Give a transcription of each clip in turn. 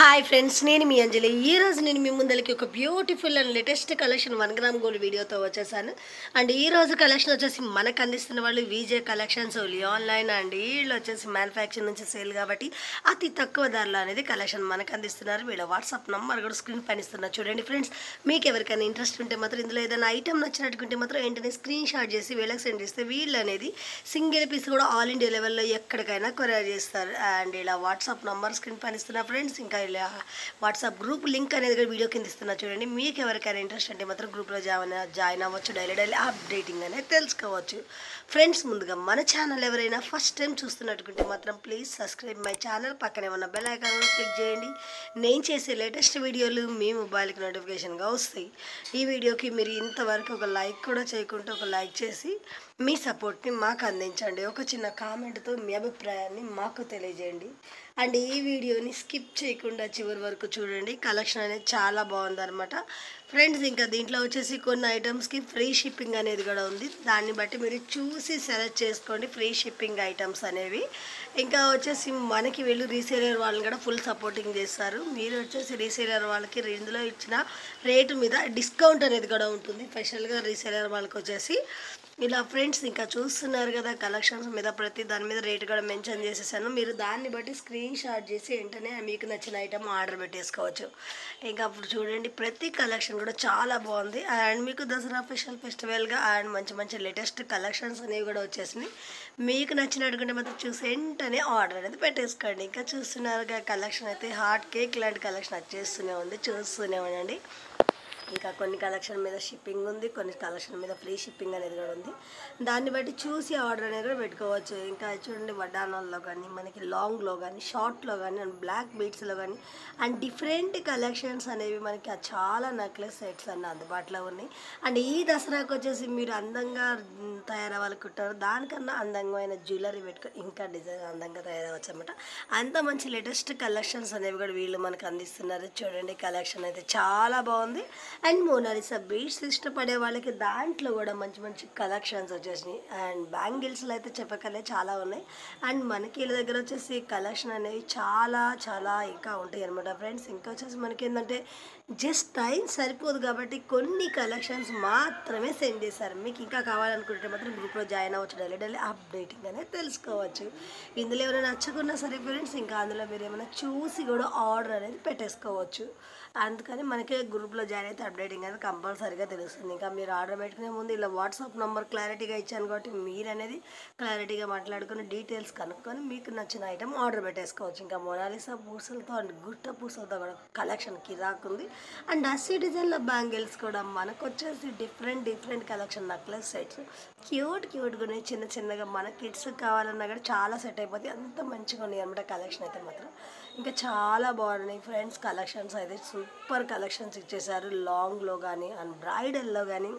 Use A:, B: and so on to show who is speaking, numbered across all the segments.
A: hi friends నేను మీ అంజలి ఈ రోజు నేను మీ ముందరికి ఒక beautiful and latest collection one gram gold వీడియోతో వచ్చేసాను అండ్ ఈ రోజు కలెక్షన్ వచ్చేసి మనకు అందిస్తున్న వాళ్ళు VJ collections only online and వీళ్ళు వచ్చేసి మ్యానుఫ్యాక్చర్ నుంచి సేల్ కాబట్టి అతి తక్కువ ధరలో అనేది కలెక్షన్ మనకు అందిస్తున్నారు వీళ్ళ వాట్సాప్ నంబర్ కూడా స్క్రీన్ పైన ఇస్తున్నారు చూడండి ఫ్రెండ్స్ మీకు ఎవరికైనా ఇంట్రెస్ట్ ఉంటే మాత్రం ఇందులో ఏదైనా ఐటమ్ నచ్చినట్టుకుంటే మాత్రం వెంటనే స్క్రీన్ షాట్ చేసి వీళ్ళకి సెండ్ చేస్తే వీళ్ళు అనేది సింగిల్ పీస్ కూడా ఆల్ ఇండియా లెవెల్లో ఎక్కడికైనా కొరియర్ చేస్తారు అండ్ ఇలా వాట్సాప్ నంబర్ స్క్రీన్ పైన ఇస్తున్న ఫ్రెండ్స్ ఇంకా ఇలా వాట్సాప్ గ్రూప్ లింక్ అనేది కూడా వీడియో కింద ఇస్తున్నా చూడండి మీకు ఎవరికైనా ఇంట్రెస్ట్ అంటే మాత్రం గ్రూప్లో జాయిన్ జాయిన్ అవ్వచ్చు డైలీ డైలీ అప్డేటింగ్ అనేది తెలుసుకోవచ్చు ఫ్రెండ్స్ ముందుగా మన ఛానల్ ఎవరైనా ఫస్ట్ టైం చూస్తున్నట్టుకుంటే మాత్రం ప్లీజ్ సబ్స్క్రైబ్ మై ఛానల్ పక్కనే ఉన్న బెల్ ఐకాన్ కూడా క్లిక్ చేయండి నేను చేసే లేటెస్ట్ వీడియోలు మీ మొబైల్కి నోటిఫికేషన్గా వస్తాయి ఈ వీడియోకి మీరు ఇంతవరకు ఒక లైక్ కూడా చేయకుంటే ఒక లైక్ చేసి మీ సపోర్ట్ని మాకు అందించండి ఒక చిన్న కామెంట్తో మీ అభిప్రాయాన్ని మాకు తెలియజేయండి అండ్ ఈ వీడియోని స్కిప్ చేయకుండా చివరి వరకు చూడండి కలెక్షన్ అనేది చాలా బాగుందన్నమాట ఫ్రెండ్స్ ఇంకా దీంట్లో వచ్చేసి కొన్ని ఐటమ్స్కి ఫ్రీ షిప్పింగ్ అనేది కూడా ఉంది దాన్ని బట్టి మీరు చూసి సెలెక్ట్ చేసుకోండి ఫ్రీ షిప్పింగ్ ఐటమ్స్ అనేవి ఇంకా వచ్చేసి మనకి వీళ్ళు రీసేలర్ వాళ్ళని కూడా ఫుల్ సపోర్టింగ్ చేస్తారు మీరు వచ్చేసి రీసేలర్ వాళ్ళకి ఇందులో ఇచ్చిన రేటు మీద డిస్కౌంట్ అనేది కూడా ఉంటుంది స్పెషల్గా రీసేలర్ వాళ్ళకి వచ్చేసి ఇలా ఫ్రెండ్స్ ఇంకా చూస్తున్నారు కదా కలెక్షన్స్ మీద ప్రతి దాని మీద రేట్ కూడా మెన్షన్ చేసేసాను మీరు దాన్ని బట్టి స్క్రీన్ షాట్ చేసి వెంటనే మీకు నచ్చిన ఐటమ్ ఆర్డర్ పెట్టేసుకోవచ్చు ఇంకా అప్పుడు చూడండి ప్రతి కలెక్షన్ కూడా చాలా బాగుంది అండ్ మీకు దసరా స్పెషల్ ఫెస్టివల్గా అండ్ మంచి మంచి లేటెస్ట్ కలెక్షన్స్ అనేవి కూడా వచ్చేసినాయి మీకు నచ్చినట్టుకుంటే మాత్రం చూసి వెంటనే ఆర్డర్ అనేది పెట్టేసుకోండి ఇంకా చూస్తున్నారుగా కలెక్షన్ అయితే హాట్ కేక్ లాంటి కలెక్షన్ వచ్చేస్తూనే ఉంది చూస్తూనే ఉండండి ఇంకా కొన్ని కలెక్షన్ మీద షిప్పింగ్ ఉంది కొన్ని కలెక్షన్ మీద ఫ్రీ షిప్పింగ్ అనేది కూడా ఉంది దాన్ని బట్టి చూసి ఆర్డర్ అనేది కూడా పెట్టుకోవచ్చు ఇంకా చూడండి వడ్డానాల్లో కానీ మనకి లాంగ్లో కానీ షార్ట్లో కానీ అండ్ బ్లాక్ బీట్స్లో కానీ అండ్ డిఫరెంట్ కలెక్షన్స్ అనేవి మనకి చాలా నెక్లెస్ సెట్స్ అన్న అందుబాటులో ఉన్నాయి అండ్ ఈ దసరాకు వచ్చేసి మీరు అందంగా మ్, తయారవ్వాలనుకుంటారు దానికన్నా అందమైన జ్యువెలరీ పెట్టుకొని ఇంకా డిజైన్ అందంగా తయారవచ్చు అనమాట అంత మంచి లేటెస్ట్ కలెక్షన్స్ అనేవి కూడా వీళ్ళు మనకు అందిస్తున్నారు చూడండి కలెక్షన్ అయితే చాలా బాగుంది అండ్ మోనాలిసా బీడ్స్ ఇష్టపడే వాళ్ళకి దాంట్లో కూడా మంచి మంచి కలెక్షన్స్ వచ్చేసినాయి అండ్ బ్యాంగిల్స్లో అయితే చెప్పకలే చాలా ఉన్నాయి అండ్ మనకి వీళ్ళ దగ్గర వచ్చేసి కలెక్షన్ అనేవి చాలా చాలా ఇంకా ఉంటాయి అనమాట ఫ్రెండ్స్ ఇంకా వచ్చేసి మనకి ఏంటంటే జస్ట్ టైం సరిపోదు కాబట్టి కొన్ని కలెక్షన్స్ మాత్రమే సెండ్ చేశారు మీకు ఇంకా కావాలనుకుంటే మాత్రం గ్రూప్లో జాయిన్ అవ్వచ్చు డైలీ డైలీ అప్డేటింగ్ అనేది తెలుసుకోవచ్చు ఇందులో ఏమైనా నచ్చకున్నా సరే ఫ్రెండ్స్ ఇంకా అందులో మీరు ఏమైనా చూసి కూడా ఆర్డర్ అనేది పెట్టేసుకోవచ్చు అందుకని మనకి గ్రూప్లో జాయిన్ అయితే అప్డేటింగ్ అనేది కంపల్సరీగా తెలుస్తుంది ఇంకా మీరు ఆర్డర్ పెట్టుకునే ముందు ఇలా వాట్సాప్ నెంబర్ క్లారిటీగా ఇచ్చాను కాబట్టి మీరు అనేది క్లారిటీగా మాట్లాడుకుని డీటెయిల్స్ కనుక్కొని మీకు నచ్చిన ఐటమ్ ఆర్డర్ పెట్టేసుకోవచ్చు ఇంకా మొనాలిసా పూసలతో అండ్ గుట్ట పూసలతో కూడా కలెక్షన్ కిరాక్ ఉంది అండ్ అస్సీ డిజైన్ల బ్యాంగిల్స్ కూడా మనకు వచ్చేసి different different collection necklace sets cute క్యూట్గా ఉన్నాయి చిన్న చిన్నగా మన కిడ్స్ కావాలన్నా కూడా చాలా సెట్ అయిపోతాయి అంత మంచిగా ఉన్నాయి అనమాట కలెక్షన్ అయితే మాత్రం ఇంకా చాలా బాగున్నాయి ఫ్రెండ్స్ కలెక్షన్స్ అయితే సూపర్ కలెక్షన్స్ ఇచ్చేసారు లాంగ్లో కానీ అండ్ బ్రైడల్లో కానీ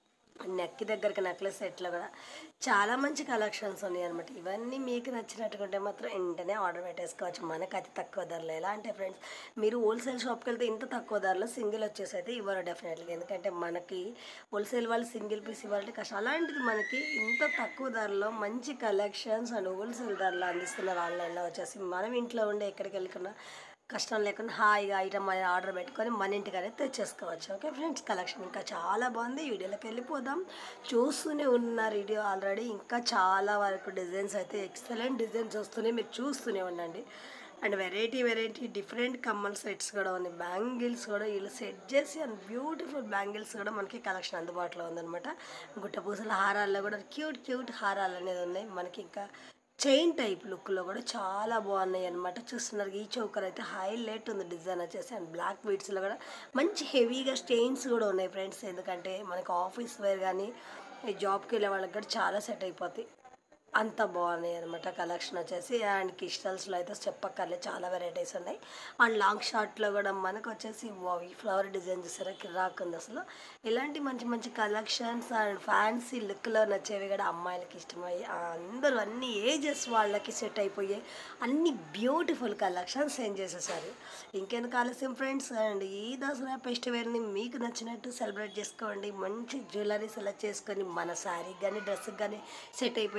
A: నెక్ దగ్గరికి నెక్లెస్ సెట్లో కూడా చాలా మంచి కలెక్షన్స్ ఉన్నాయి అనమాట ఇవన్నీ మీకు నచ్చినట్టుకుంటే మాత్రం వెంటనే ఆర్డర్ పెట్టేసుకోవచ్చు మనకు అతి తక్కువ ధరలో ఎలా అంటే ఫ్రెండ్స్ మీరు హోల్సేల్ షాప్కి వెళ్తే ఇంత తక్కువ ధరలో సింగిల్ వచ్చేసి అయితే ఇవ్వరు డెఫినెట్గా ఎందుకంటే మనకి హోల్సేల్ వాళ్ళు సింగిల్ పీస్ ఇవ్వాలంటే కష్టం అలాంటిది మనకి ఇంత తక్కువ ధరలో మంచి కలెక్షన్స్ అండ్ హోల్సేల్ ధరలో అందిస్తున్నారు ఆన్లైన్లో వచ్చేసి మనం ఇంట్లో ఉండే ఎక్కడికి వెళ్ళకుండా కష్టం లేకుండా హాయిగా ఐటమ్ అనేది ఆర్డర్ పెట్టుకొని మన ఇంటికి అనేది తెచ్చేసుకోవచ్చు ఓకే ఫ్రెండ్స్ కలెక్షన్ ఇంకా చాలా బాగుంది వీడియోలోకి వెళ్ళిపోదాం చూస్తూనే ఉన్నారు వీడియో ఆల్రెడీ ఇంకా చాలా వరకు డిజైన్స్ అయితే ఎక్సలెంట్ డిజైన్స్ వస్తున్నాయి మీరు చూస్తూనే ఉండండి అండ్ వెరైటీ వెరైటీ డిఫరెంట్ కమ్మల్ సెట్స్ కూడా ఉన్నాయి బ్యాంగిల్స్ కూడా వీళ్ళు సెట్ చేసి అండ్ బ్యూటిఫుల్ బ్యాంగిల్స్ కూడా మనకి కలెక్షన్ అందుబాటులో ఉందన్నమాట గుట్టపూసల హారాల్లో కూడా క్యూట్ క్యూట్ హారాలు అనేది ఉన్నాయి మనకి ఇంకా చైన్ టైప్ లుక్లో కూడా చాలా బాగున్నాయి అనమాట చూస్తున్నారు ఈ చౌకర్ అయితే హైలైట్ ఉంది డిజైన్ వచ్చేసి అండ్ బ్లాక్ బీడ్స్లో కూడా మంచి హెవీగా స్టెయిన్స్ కూడా ఉన్నాయి ఫ్రెండ్స్ ఎందుకంటే మనకి ఆఫీస్ వేర్ కానీ ఈ జాబ్కి వెళ్ళే వాళ్ళకి కూడా చాలా సెట్ అయిపోతాయి అంత బాగున్నాయి అనమాట కలెక్షన్ వచ్చేసి అండ్ క్రిస్టల్స్లో అయితే చెప్పక్కర్లే చాలా వెరైటీస్ ఉన్నాయి అండ్ లాంగ్ షార్ట్లో కూడా మనకు వచ్చేసి వావ్, ఈ ఫ్లవర్ డిజైన్ చూసారా కిరాక్ ఉంది అసలు ఇలాంటి మంచి మంచి కలెక్షన్స్ అండ్ ఫ్యాన్సీ లుక్లో నచ్చేవి కూడా అమ్మాయిలకి ఇష్టమయ్యి ఆ అందరూ అన్ని ఏజెస్ వాళ్ళకి సెట్ అయిపోయాయి అన్ని బ్యూటిఫుల్ కలెక్షన్స్ సెండ్ చేసేసారు ఇంకెందుకు ఆలస్యం ఫ్రెండ్స్ అండ్ ఈ దసరా ఫెస్టివల్ని మీకు నచ్చినట్టు సెలబ్రేట్ చేసుకోండి మంచి జ్యువెలరీ సెలెక్ట్ చేసుకొని మన శారీ కానీ డ్రెస్కి కానీ సెట్ అయిపోయే జ్యువెలరీ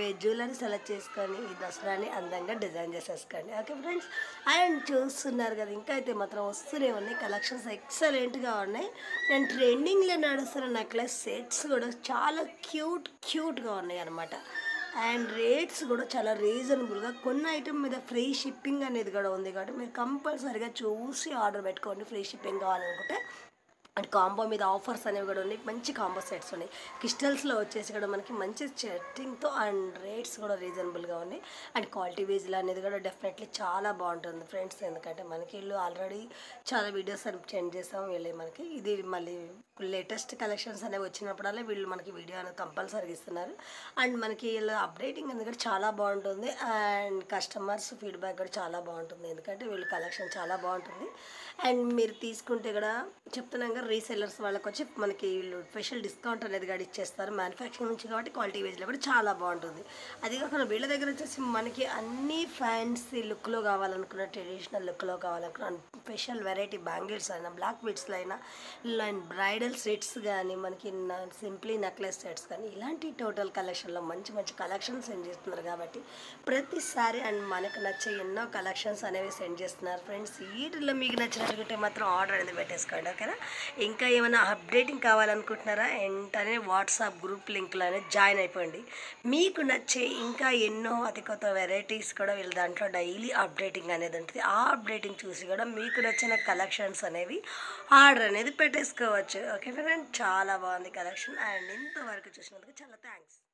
A: శారీ సెలెక్ట్ చేసుకొని ఈ దసరాని అందంగా డిజైన్ చేసేసుకోండి ఓకే ఫ్రెండ్స్ అండ్ చూస్తున్నారు కదా ఇంకా అయితే మాత్రం వస్తూనే ఉన్నాయి కలెక్షన్స్ ఎక్సలెంట్గా ఉన్నాయి అండ్ ట్రెండింగ్లో నడుస్తున్న నెక్లెస్ సెట్స్ కూడా చాలా క్యూట్ క్యూట్గా ఉన్నాయి అనమాట అండ్ రేట్స్ కూడా చాలా రీజనబుల్గా కొన్ని ఐటమ్ మీద ఫ్రీ షిప్పింగ్ అనేది కూడా ఉంది కాబట్టి మీరు కంపల్సరీగా చూసి ఆర్డర్ పెట్టుకోండి ఫ్రీ షిప్పింగ్ కావాలనుకుంటే అండ్ కాంబో మీద ఆఫర్స్ అనేవి కూడా ఉన్నాయి మంచి కాంబో సెట్స్ ఉన్నాయి క్రిస్టల్స్లో వచ్చేసి కూడా మనకి మంచి సెట్టింగ్తో అండ్ రేట్స్ కూడా రీజనబుల్గా ఉన్నాయి అండ్ క్వాలిటీ వేజ్లో అనేది కూడా డెఫినెట్లీ చాలా బాగుంటుంది ఫ్రెండ్స్ ఎందుకంటే మనకి వీళ్ళు ఆల్రెడీ చాలా వీడియోస్ అని సెండ్ చేస్తాం వీళ్ళు మనకి ఇది మళ్ళీ లేటెస్ట్ కలెక్షన్స్ అనేవి వచ్చినప్పుడల్లా వీళ్ళు మనకి వీడియో అనేది కంపల్సరీగా ఇస్తున్నారు అండ్ మనకి వీళ్ళ అప్డేటింగ్ అనేది కూడా చాలా బాగుంటుంది అండ్ కస్టమర్స్ ఫీడ్బ్యాక్ కూడా చాలా బాగుంటుంది ఎందుకంటే వీళ్ళు కలెక్షన్ చాలా బాగుంటుంది అండ్ మీరు తీసుకుంటే కూడా చెప్తున్నాం కదా రీసెల్లర్స్ వాళ్ళకి వచ్చి మనకి వీళ్ళు స్పెషల్ డిస్కౌంట్ అనేది కూడా ఇచ్చేస్తారు మ్యానుఫ్యాక్చరింగ్ నుంచి కాబట్టి క్వాలిటీ వేజ్లో కూడా చాలా బాగుంటుంది అది కాకుండా వీళ్ళ దగ్గర వచ్చేసి మనకి అన్ని ఫ్యాన్సీ లుక్లో కావాలనుకున్న ట్రెడిషనల్ లుక్లో కావాలనుకున్న స్పెషల్ వెరైటీ బ్యాంగిల్స్ అయినా బ్లాక్ బీడ్స్లో అయినా అండ్ బ్రైడల్ సెట్స్ కానీ మనకి సింప్లీ నెక్లెస్ సెట్స్ కానీ ఇలాంటి టోటల్ కలెక్షన్లో మంచి మంచి కలెక్షన్స్ సెండ్ చేస్తున్నారు కాబట్టి ప్రతిసారి అండ్ మనకు నచ్చే ఎన్నో కలెక్షన్స్ అనేవి సెండ్ చేస్తున్నారు ఫ్రెండ్స్ వీటిల్లో మీకు నచ్చినట్టుకుంటే మాత్రం ఆర్డర్ అనేది పెట్టేసుకోండి ఓకేనా ఇంకా ఏమైనా అప్డేటింగ్ కావాలనుకుంటున్నారా వెంటనే వాట్సాప్ గ్రూప్ లింక్లో అనేది జాయిన్ అయిపోండి మీకు నచ్చే ఇంకా ఎన్నో అతి కొత్త వెరైటీస్ కూడా వీళ్ళ దాంట్లో డైలీ అప్డేటింగ్ అనేది ఉంటుంది ఆ అప్డేటింగ్ చూసి కూడా మీకు నచ్చిన కలెక్షన్స్ అనేవి ఆర్డర్ అనేది పెట్టేసుకోవచ్చు ఓకే ఫ్రెండ్ చాలా బాగుంది కలెక్షన్ అండ్ ఇంతవరకు చూసినందుకు చాలా థ్యాంక్స్